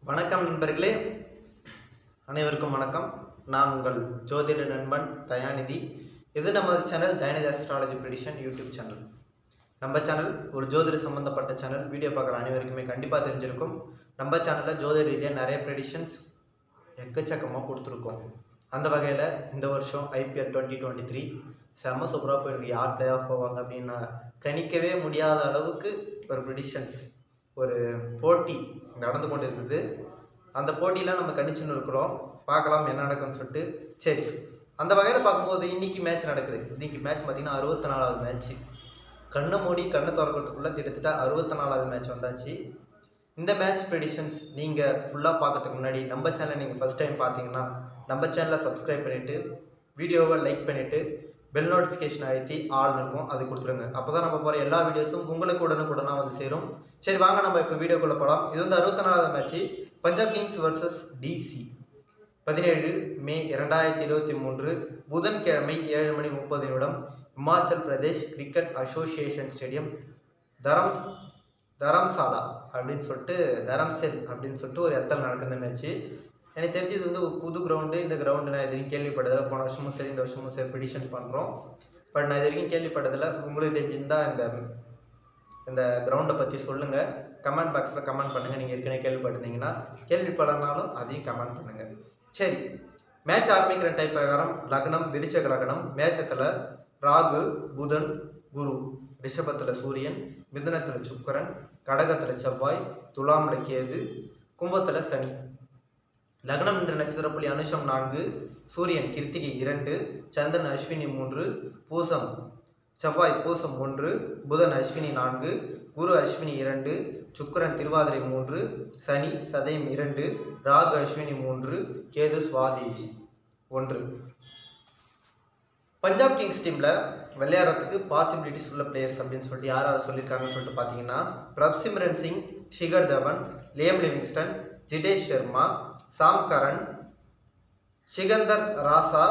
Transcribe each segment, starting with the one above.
வணக்கம் நண்பர்களே அனைவருக்கும் வணக்கம் நான் உங்கள் ஜோதிட நண்பன் தயாநிதி இது நமது channel Dayanidhi astrology prediction YouTube channel நம்ம சேனல் ஒரு ஜோதிட சம்மந்தப்பட்ட சேனல் வீடியோ பார்க்குற அனைவருக்குமே கண்டிப்பாக தெரிஞ்சிருக்கும் நம்ம சேனலில் ஜோதிட ரீதியாக நிறைய ப்ரெடிஷன்ஸ் எக்கச்சக்கமாக கொடுத்துருக்கோம் அந்த வகையில் இந்த வருஷம் ஐபிஎல் டுவெண்ட்டி டுவெண்ட்டி த்ரீ செம்ம சூப்பராக போயிருக்கு யார் பிளே ஆஃப் போவாங்க அப்படின்னு கணிக்கவே முடியாத அளவுக்கு ஒரு ப்ரெடிஷன்ஸ் ஒரு போட்டி நடந்து கொண்டு இருக்குது அந்த போட்டியில் நம்ம கணிச்சுன்னு இருக்கிறோம் பார்க்கலாம் என்ன நடக்கும்னு சொல்லிட்டு சரி அந்த வகையில் பார்க்கும்போது இன்னைக்கு மேட்ச் நடக்குது இன்னைக்கு மேட்ச் பார்த்தீங்கன்னா அறுபத்தி நாலாவது மேட்ச் கண்ணை மூடி கண்ணை திறக்கிறதுக்குள்ளே கிட்டத்தட்ட அறுபத்தி நாலாவது மேட்ச் வந்தாச்சு இந்த மேட்ச் ப்ரெடிஷன்ஸ் நீங்கள் ஃபுல்லாக பார்க்கறதுக்கு முன்னாடி நம்ம சேனலை நீங்கள் ஃபஸ்ட் டைம் பார்த்தீங்கன்னா நம்ம சேனலை சப்ஸ்கிரைப் பண்ணிவிட்டு வீடியோவை லைக் பண்ணிவிட்டு பெல் நோட்டிஃபிகேஷன் அழுத்தி ஆல் இருக்கும் அது கொடுத்துருங்க அப்போ தான் நம்ம போகிற எல்லா வீடியோஸும் உங்களுக்கு உடனுக்குடனாக வந்து சேரும் சரி வாங்க நம்ம இப்போ வீடியோக்குள்ளே போகலாம் இது வந்து அறுபத்தி நாலாவது match Punjab Kings versus DC பதினேழு மே இரண்டாயிரத்தி இருபத்தி மூன்று புதன்கிழமை ஏழு மணி முப்பது நிமிடம் Himachal Pradesh cricket association stadium Dharam Dharamsala அப்படின்னு சொல்லிட்டு தரம்செல் அப்படின்னு சொல்லிட்டு ஒரு இடத்துல நடக்கிற மேட்ச்சு எனக்கு தெரிஞ்சு இது வந்து ஒரு புது கிரவுண்டு இந்த கிரவுண்டு நான் இது வரைக்கும் கேள்விப்பட்டதில்லை போன வருஷமும் சரி இந்த வருஷமும் சரி ப்ரிடிஷன் பண்ணுறோம் பட் நான் இது வரைக்கும் கேள்விப்பட்டதில்லை உங்களுக்கு தெரிஞ்சிருந்தா இந்த இந்த கிரவுண்டை பற்றி சொல்லுங்கள் கமெண்ட் பாக்ஸில் கமெண்ட் பண்ணுங்கள் நீங்கள் ஏற்கனவே கேள்விப்பட்டிருந்தீங்கன்னா கேள்விப்படனாலும் அதையும் கமெண்ட் பண்ணுங்கள் சரி மேட்ச் ஆரம்பிக்கிற டைப் பிரகாரம் லக்னம் விருச்சக லக்னம் மேஷத்தில் ராகு புதன் குரு ரிஷபத்தில் சூரியன் மிதுனத்தில் சுக்கரன் கடகத்தில் செவ்வாய் துலாமில் கேது கும்பத்தில் சனி லக்னம் என்ற நட்சத்திர புள்ளி அனுஷம் நான்கு சூரியன் கிருத்திகை இரண்டு சந்திரன் அஸ்வினி மூன்று பூசம் செவ்வாய் பூசம் ஒன்று புதன் அஸ்வினி நான்கு குரு அஸ்வினி இரண்டு சுக்கிரன் திருவாதிரை மூன்று சனி சதயம் இரண்டு ராகு அஸ்வினி மூன்று கேது சுவாதி ஒன்று பஞ்சாப் கிங்ஸ் டீமில் விளையாடுறதுக்கு பாசிபிலிட்டிஸ் உள்ள பிளேயர்ஸ் அப்படின்னு சொல்லிட்டு யார் யார் சொல்லியிருக்காங்கன்னு சொல்லிட்டு பார்த்தீங்கன்னா Prabhsimran Singh Shikhar Dhawan Liam Livingstone Jitesh Sharma Sam Curran Sikandar Raza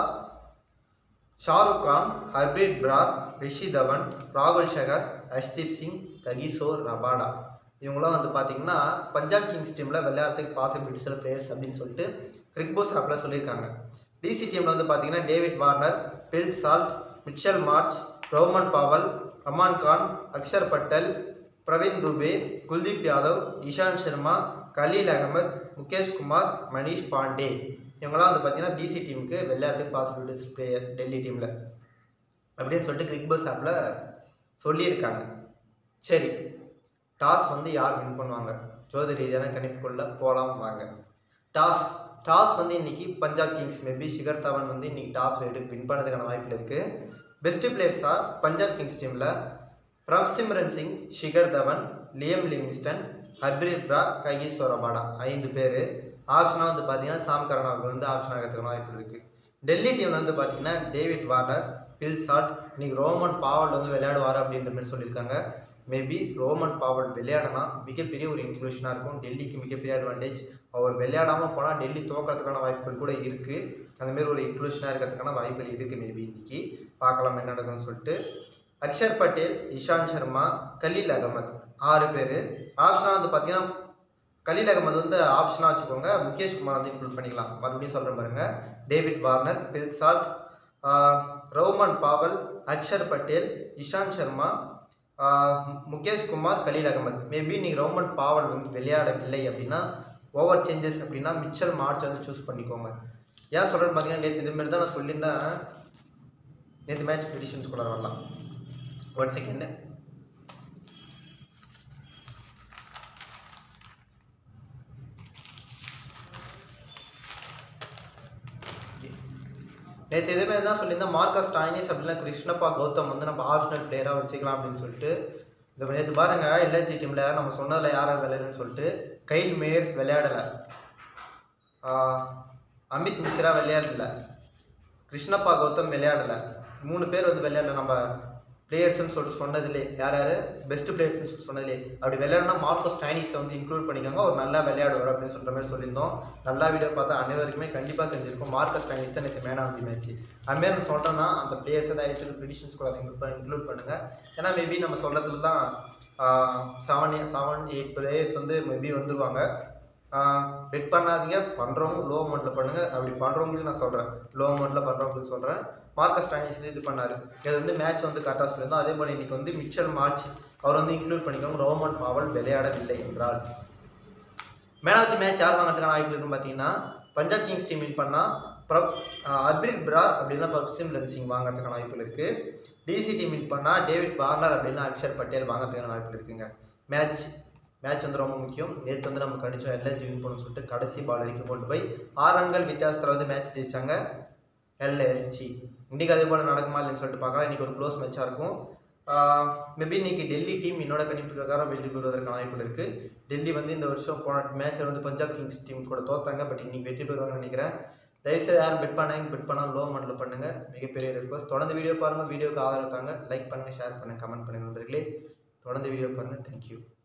Shahrukh Khan Harpreet Brar Rishi Dhawan ராகுல் ஷகர் அஷ்தீப் சிங் ககிசோர் ரபாடா இவங்களாம் வந்து பார்த்தீங்கன்னா பஞ்சாப் கிங்ஸ் டீமில் விளையாடுறதுக்கு பாசிபிலிட்டிஸ் பிளேயர்ஸ் அப்படின்னு சொல்லிட்டு கிரிக்போஸ் ஆப்பில் சொல்லியிருக்காங்க டிசி டீமில் வந்து பார்த்தீங்கன்னா David Warner Phil Salt Mitchell Marsh Rovman Powell Aman Khan Axar Patel Praveen Dubey Kuldeep Yadav Ishant Sharma Khaleel Ahmed Mukesh Kumar Manish Pandey இவங்களாம் வந்து பார்த்தீங்கன்னா டிசி டீமுக்கு விளையாட்டுக்கு பாசிபிலிட்டிஸ் பிளேயர் டெல்லி டீமில் அப்படின்னு சொல்லிட்டு கிரிக்பஸ் ஆப்பில் சொல்லியிருக்காங்க சரி டாஸ் வந்து யார் வின் பண்ணுவாங்க ஜோதி ரீதியான கணிப்புக்குள்ளே போகலாம் வாங்க டாஸ் டாஸ் வந்து இன்னைக்கு பஞ்சாப் கிங்ஸ் மேபி ஷிகர் தவன் வந்து இன்னைக்கு டாஸ் எடுத்து வின் பண்ணதுக்கான வாய்ப்பு இருக்குது பெஸ்ட் பிளேயர்ஸாக பஞ்சாப் கிங்ஸ் டீமில் Prabhsimran Singh Shikhar Dhawan Liam Livingstone Harpreet Brar Kagiso பாடா ஐந்து பேர் ஆப்ஷனாக வந்து பார்த்தீங்கன்னா சாம் கரன் அவர்கள் வந்து ஆப்ஷன் ஆகிறதுக்கான வாய்ப்பு இருக்குது டெல்லி டீமில் வந்து பார்த்தீங்கன்னா டேவிட் வார்னர் பில் சாட் இன்னைக்கு ரோமன் பாவல் வந்து விளையாடுவார் அப்படின்ற மாதிரி சொல்லியிருக்காங்க மேபி ரோமன் பாவல் விளையாடினா மிகப்பெரிய ஒரு இன்க்ளூஷனாக இருக்கும் டெல்லிக்கு மிகப்பெரிய அட்வான்டேஜ் அவர் விளையாடாமல் போனால் டெல்லி துவக்கிறதுக்கான வாய்ப்புகள் கூட இருக்குது அந்தமாரி ஒரு இன்க்ளூஷனாக இருக்கிறதுக்கான வாய்ப்புகள் இருக்குது மேபி இன்னைக்கு பார்க்கலாம் என்ன நடக்கும்னு சொல்லிட்டு அக்ஷர் பட்டேல் இஷாந்த் சர்மா கலீல் அகமத் ஆறு பேர் ஆப்ஷனாக வந்து பார்த்தீங்கன்னா கலீல் அகமது வந்து ஆப்ஷனாக வச்சுக்கோங்க முகேஷ் குமார் வந்து இன்க்ளூட் பண்ணிக்கலாம் மறுபடியும் சொல்கிறேன் பாருங்க David Warner Phil Salt Rovman Powell Axar Patel Ishant Sharma ஆஹ் முகேஷ் குமார் கலீல் அகமது மேபி நீ ரோமன் பாவல் வந்து விளையாடவில்லை அப்படின்னா ஓவர் சேஞ்சஸ் அப்படின்னா மிச்சல் மார்ச் வந்து சூஸ் பண்ணிக்கோங்க ஏன் சொல்கிறேன்னு பார்த்தீங்கன்னா நேற்று இதுமாரி தான் நான் சொல்லியிருந்தேன் நேற்று மேட்ச் ப்ரிடிஷன்ஸ் கூட வரலாம் ஒன் செகண்ட் நேற்று இதே மாதிரி தான் சொல்லியிருந்தேன் மார்க்கஸ் டாய்னிஸ் அப்படின்னா கிருஷ்ணப்பா கௌதம் வந்து நம்ம ஆப்ஷனல் பிளேயராக வச்சுக்கலாம் அப்படின்னு சொல்லிட்டு இந்த நேற்று பாருங்க எல்ஐஜி டீமில் நம்ம சொன்னதில் யார் யார் விளையாடலன்னு சொல்லிட்டு கைல் மேயர்ஸ் விளையாடலை அமித் மிஸ்ரா விளையாடல கிருஷ்ணப்பா கௌதம் விளையாடலை மூணு பேர் வந்து விளையாடல நம்ம பிளேயர்ஸ்னு சொல்லிட்டு சொன்னதுலே யார் யார் பெஸ்ட் பிளேயர்ஸ்னு சொல்லி சொன்னதுலே அப்படி விளையாடினா மார்க்கஸ் டைனிஸை வந்து இன்க்ளூட் பண்ணிக்கோங்க ஒரு நல்லா விளையாடுவார் அப்படின்னு சொல்கிற மாதிரி சொல்லியிருந்தோம் நல்லா வீடியோ பார்த்தா அனைவருக்குமே கண்டிப்பாக தெரிஞ்சிருக்கும் மார்க்கஸ் டைனிஸ் தான் நேற்று மேன் ஆஃப் தி மேட்ச் அதுமாரி நம்ம சொல்கிறோன்னா அந்த பிளேயர்ஸை தான் ஐசிஎல் ப்ரிடிஷன்ஸ் கூட இன்க்ளூட் இன்க்ளூட் பண்ணுங்கள் ஏன்னா மேபி நம்ம சொல்கிறதுல தான் செவன் செவன் எயிட் பிளேயர்ஸ் வந்து மேபி வந்துருவாங்க பெட் பண்ணாதீங்க பண்ணுறவங்க லோ அமௌண்ட்டில் பண்ணுங்கள் அப்படி பண்ணுறவங்களுக்கு நான் சொல்கிறேன் லோ அமௌண்ட்டில் பண்ணுறவங்களுக்கு சொல்கிறேன் மார்க்கஸ் ஸ்டானிஸ் வந்து இது பண்ணார் இது வந்து மேட்ச் வந்து கரெக்டாக சொல்லியிருந்தோம் அதே போல் இன்றைக்கி வந்து மிச்சல் மார்ச் அவர் வந்து இன்க்ளூட் பண்ணிக்கோங்க ரோமன் பாவல் விளையாடவில்லை என்றால் மேன் ஆஃப் தி மேட்ச் யார் வாங்குறதுக்கான வாய்ப்பு இருக்குன்னு பார்த்தீங்கன்னா பஞ்சாப் கிங்ஸ் டீம் வின் பண்ணால் ப்ரப் அர்பிட் பிரார் அப்படின்னா பப்சிம் லன்சிங் வாங்குறதுக்கான வாய்ப்புகள் இருக்குது டிசி டீம் வின் பண்ணால் டேவிட் வார்னர் அப்படின்னா அக்ஷர் பட்டேல் வாங்குறதுக்கான வாய்ப்பு இருக்குங்க மேட்ச் மேட்ச் வந்து ரொம்ப முக்கியம் நேற்று வந்து நம்ம கடிச்சோம் எல்எஸ்ஜி வின் பண்ணணும்னு சொல்லிட்டு கடைசி பால் வரைக்கும் கொண்டு போய் ஆறு ரன்கள் வித்தியாசத்தில் வந்து மேட்ச் ஜெயிச்சாங்க எல்எஸ்ஜி இன்றைக்கி அதே போல் நடக்குமா இல்லைன்னு சொல்லிட்டு பார்க்கலாம் இன்றைக்கி ஒரு க்ளோஸ் மேட்சாக இருக்கும் மேபி இன்னைக்கு டெல்லி டீம் என்னோட கணிப்பு பிரகாரம் வெற்றி பெறுவதற்கான வாய்ப்புகள் இருக்குது டெல்லி வந்து இந்த வருஷம் போன மேட்ச்சில் வந்து பஞ்சாப் கிங்ஸ் டீம் கூட தோத்தாங்க பட் இன்னைக்கு வெற்றி பெறுவாங்கன்னு நினைக்கிறேன் தயவுசெய்து யாரும் பெட் பண்ணாங்க பெட் பண்ணால் லோ அமௌண்ட்டில் பண்ணுங்கள் மிகப்பெரிய ரெக்வஸ்ட் தொடர்ந்து வீடியோ பாருங்கள் வீடியோக்கு ஆதரவு தாங்க லைக் பண்ணுங்கள் ஷேர் பண்ணுங்கள் கமெண்ட் பண்ணுங்கள் நண்பர்களே தொடர்ந்து வீடியோ பாருங்கள் தேங்க்யூ